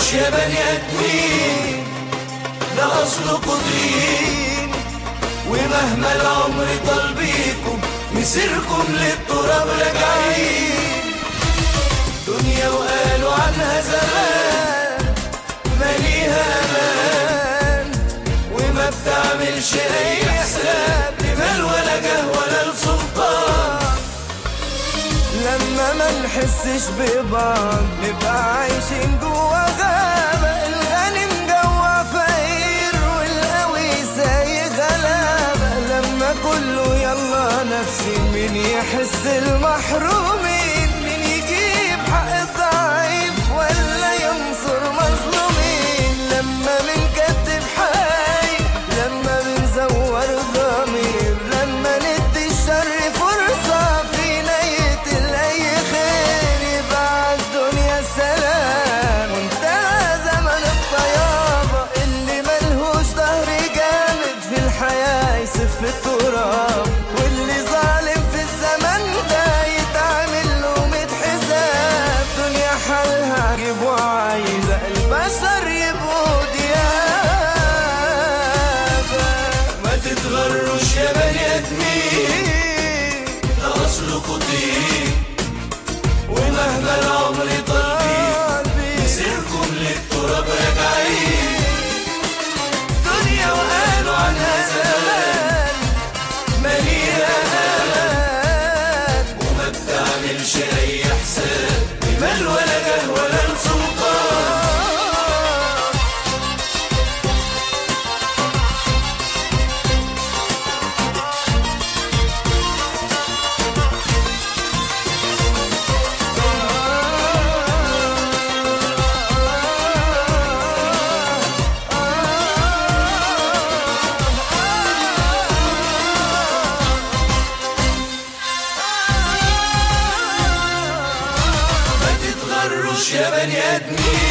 تتغروش يا بني ادمين ده اصلكوا طين ومهما العمر طال بيكم مسيركم للتراب راجعين دنيا وقالوا عنها زمان ماليها امان وما بتعملش اي حساب لمال ولا جاه ولا لسلطان لما ما نحسش ببعض نبقى عايشين جوا غابة الغني مجوع فقير والقوي سايق غلابة لما كله يلا نفسي مين يحس المحرومين مين يجيب حق الضعيف ولا ينصر مظلومين لما بنكتب حي لما بنزور ضمير لما ندي الشر فرصة فينا يقتل أي خير يبقى الدنيا سلام وانتهى زمن الطيابة اللي ملهوش ظهر جامد في الحياة يسف التراب واللي ظالم في الزمن ده يتعمل له ميت حساب دنيا حالها عجيب وعايزة البشر يبقوا ديابة ما تتغروش يا بني ادمين ده اصلكوا طين ومهما العمر طال بيكم مسيركم للتراب راجعين دنيا وقالوا عنها زمان مليئة امان وما بتعملش اي حساب بمال ولا جاه ولا لسلطان ما تتغروش يا بني ادمين